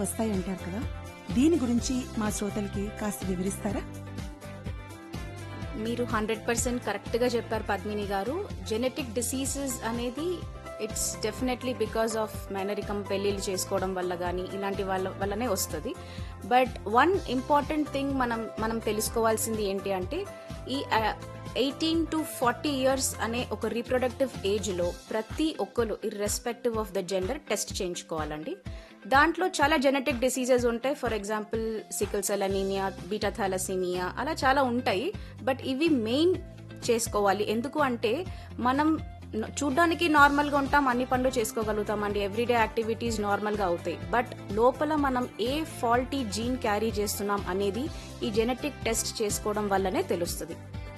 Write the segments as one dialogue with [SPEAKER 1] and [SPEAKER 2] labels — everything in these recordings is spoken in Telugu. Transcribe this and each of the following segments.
[SPEAKER 1] వస్తాయి అంటారు కదా దీని గురించి మా శ్రోతలకి కాస్త వివరిస్తారా
[SPEAKER 2] మీరు హండ్రెడ్ పర్సెంట్ కరెక్ట్గా చెప్పారు పద్మిని గారు జెనెటిక్ డిసీజెస్ అనేది ఇట్స్ డెఫినెట్లీ బికాస్ ఆఫ్ మేనరికం పెళ్ళిళ్ళు చేసుకోవడం వల్ల కానీ ఇలాంటి వాళ్ళ వల్లనే వస్తుంది బట్ వన్ ఇంపార్టెంట్ థింగ్ మనం మనం తెలుసుకోవాల్సింది ఏంటి అంటే ఈ ఎయిటీన్ టు ఫార్టీ ఇయర్స్ అనే ఒక రీప్రొడక్టివ్ ఏజ్లో ప్రతి ఒక్కరు irrespective of the gender test చేయించుకోవాలండి దాంట్లో చాలా జెనెటిక్ డిసీజెస్ ఉంటాయి for example sickle cell anaemia beta thalassaemia అలా చాలా ఉంటాయి బట్ ఇవి మెయిన్ చేసుకోవాలి ఎందుకు అంటే మనం న- చూడ్డానికి నార్మల్ గా ఉంటాం అన్ని పనులు చేసుకోగలుగుతాం అండి ఎవ్రీడే యాక్టివిటీస్ నార్మల్ గా అవుతాయి బట్ లోపల మనం ఏ ఫాల్టీ జీన్ క్యారీ చేస్తున్నాం అనేది ఈ జెనెటిక్ టెస్ట్ చేసుకోవడం వల్లనే తెలుస్తుంది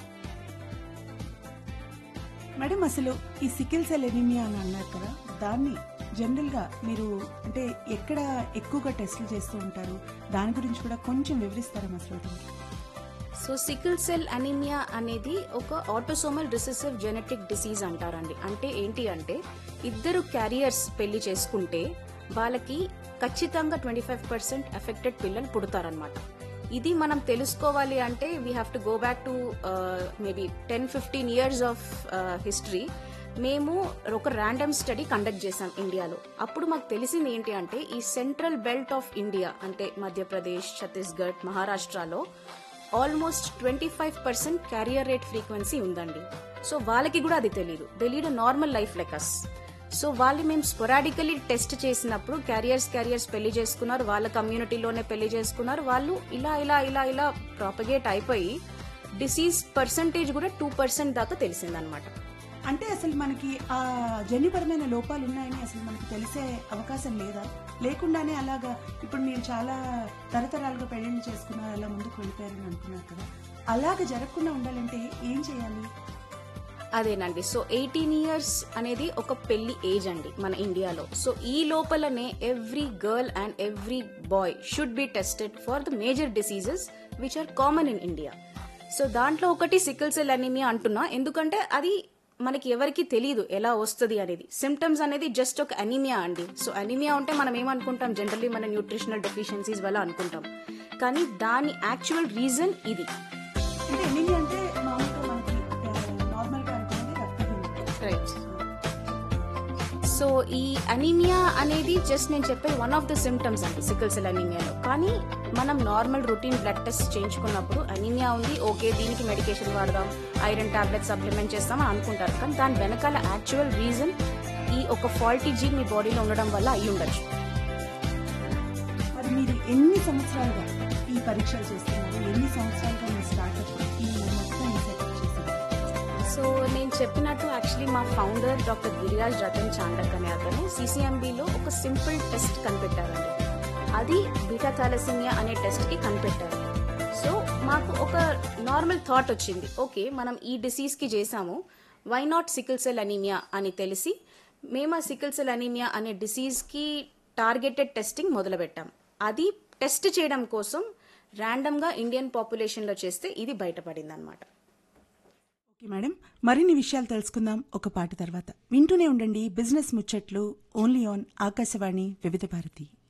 [SPEAKER 1] మేడం అసలు ఈ సికిల్ సెల్ ఎనిమియా అని అన్నారు కదా దాన్ని జనరల్ గా మీరు అంటే ఎక్కడ ఎక్కువగా టెస్టులు చేస్తూ ఉంటారు దాని గురించి కూడా కొంచెం వివరిస్తారా మా శ్రోతలకి
[SPEAKER 2] సో సికిల్ సెల్ అనీమియా అనేది ఒక ఆటోసోమల్ రిసెసివ్ జెనెటిక్ డిసీజ్ అంటారండి అంటే ఏంటి అంటే ఇద్దరు క్యారియర్స్ పెళ్లి చేసుకుంటే వాళ్ళకి ఖచ్చితంగా ట్వంటీ ఫైవ్ పర్సెంట్ ఎఫెక్టెడ్ పిల్లలు పుడతారనమాట ఇది మనం తెలుసుకోవాలి అంటే we have to go back to maybe ten fifteen years of history మేము ఒక ర్యాండమ్ స్టడీ కండక్ట్ చేశాం ఇండియాలో అప్పుడు మాకు తెలిసింది ఏంటి అంటే ఈ సెంట్రల్ బెల్ట్ ఆఫ్ ఇండియా అంటే మధ్యప్రదేశ్ ఛత్తీస్గఢ్ మహారాష్ట్రలో almost twenty five percent carrier rate frequency ఉందండి సో వాళ్ళకి కూడా అది తెలియదు తెలియదు నార్మల్ లైఫ్ లెక్కస్ సో వాళ్ళు మేము స్పొరాడికలీ టెస్ట్ చేసినప్పుడు క్యారియర్స్ క్యారియర్స్ పెళ్లి చేసుకున్నారు వాళ్ళ కమ్యూనిటీలోనే పెళ్లి చేసుకున్నారు వాళ్ళు ఇలా ఇలా ఇలా ఇలా ప్రాపగేట్ అయిపోయి డిసీజ్ పర్సంటేజ్ కూడా టూ పర్సెంట్ దాకా తెలిసిందనమాట
[SPEAKER 1] అంటే అసలు మనకి ఆ జన్యుపరమైన లోపాలు ఉన్నాయని అసలు మనకి తెలిసే అవకాశం లేదా లేకుండానే అలాగా ఇప్పుడు మీరు చాలా తరతరాలుగా పెళ్లిళ్ళు చేసుకున్నారు అలా ముందుకు వెళ్ళిపోయారని అనుకున్నారు కదా అలాగ జరగకుండా ఉండాలంటే ఏం చేయాలి
[SPEAKER 2] అదేనండి సో ఎయిటీన్ ఇయర్స్ అనేది ఒక పెళ్లి ఏజ్ అండి మన ఇండియాలో సో ఈ లోపలనే every girl and every boy should be tested for the major diseases which are common in India so దాంట్లో ఒకటి సికిల్ సెల్ అనీమియా అంటున్నా ఎందుకంటే అది మనకి ఎవరికి తెలియదు ఎలా వస్తుంది అనేది సిమ్టమ్స్ అనేది జస్ట్ ఒక అనీమియా అండి సో అనీమియా ఉంటే మనం ఏమనుకుంటాం జనరల్లీ మన న్యూట్రిషనల్ డెఫిషియన్సీస్ వల్ల అనుకుంటాం కానీ దాని యాక్చువల్ రీజన్ ఇది
[SPEAKER 1] అంటే ఎనిమిది అంటే మామూలుగా మనకి నార్మల్ గా అనుకునేది రక్తహీనత
[SPEAKER 2] రైట్ సో ఈ అనీమియా అనేది జస్ట్ నేను చెప్పే వన్ ఆఫ్ ద సిమ్టమ్స్ అండి సికిల్ సెల్ అనీమియాలో కానీ మనం నార్మల్ రొటీన్ బ్లడ్ టెస్ట్ చేయించుకున్నప్పుడు అనీమియా ఉంది ఓకే దీనికి మెడికేషన్ వాడదాం ఐరన్ టాబ్లెట్ సప్లిమెంట్ చేస్తాం అని అనుకుంటారు కానీ దాని వెనకాల యాక్చువల్ రీజన్ ఈ ఒక ఫాల్టీ జీన్ మీ బాడీలో ఉండడం వల్ల అయి ఉండొచ్చు
[SPEAKER 1] మరి మీరు ఎన్ని సంవత్సరాలుగా ఈ పరీక్షలు చేస్తున్నారు ఎన్ని సంవత్సరాలుగా మీ స్టార్ట్అప్ ఈ మొత్తం సెటప్ చేశారు
[SPEAKER 2] సో నేను చెప్పినట్టు యాక్చువల్లీ మా ఫౌండర్ డాక్టర్ గిరిరాజ్ రతన్ చాండక్ అనే అతను సిసిఎంబిలో ఒక సింపుల్ టెస్ట్ కనిపెట్టారండి అది బీటా థాలసీమియా అనే టెస్ట్ కి కనిపెట్టారు సో మాకు ఒక నార్మల్ థాట్ వచ్చింది ఓకే మనం ఈ డిసీజ్ కి చేసాము why not sickle cell anaemia అని తెలిసి మేము ఆ సికిల్ సెల్ అనీమియా అనే డిసీజ్ కి టార్గెటెడ్ టెస్టింగ్ మొదలుపెట్టాం అది టెస్ట్ చేయడం కోసం ర్యాండమ్ గా ఇండియన్ పాపులేషన్ లో చేస్తే ఇది బయటపడింది అనమాట
[SPEAKER 1] ఓకే మేడం మరిన్ని విషయాలు తెలుసుకుందాం ఒక పాట తర్వాత వింటూనే ఉండండి బిజినెస్ ముచ్చట్లు ఓన్లీ ఆన్ ఆకాశవాణి వివిధ భారతి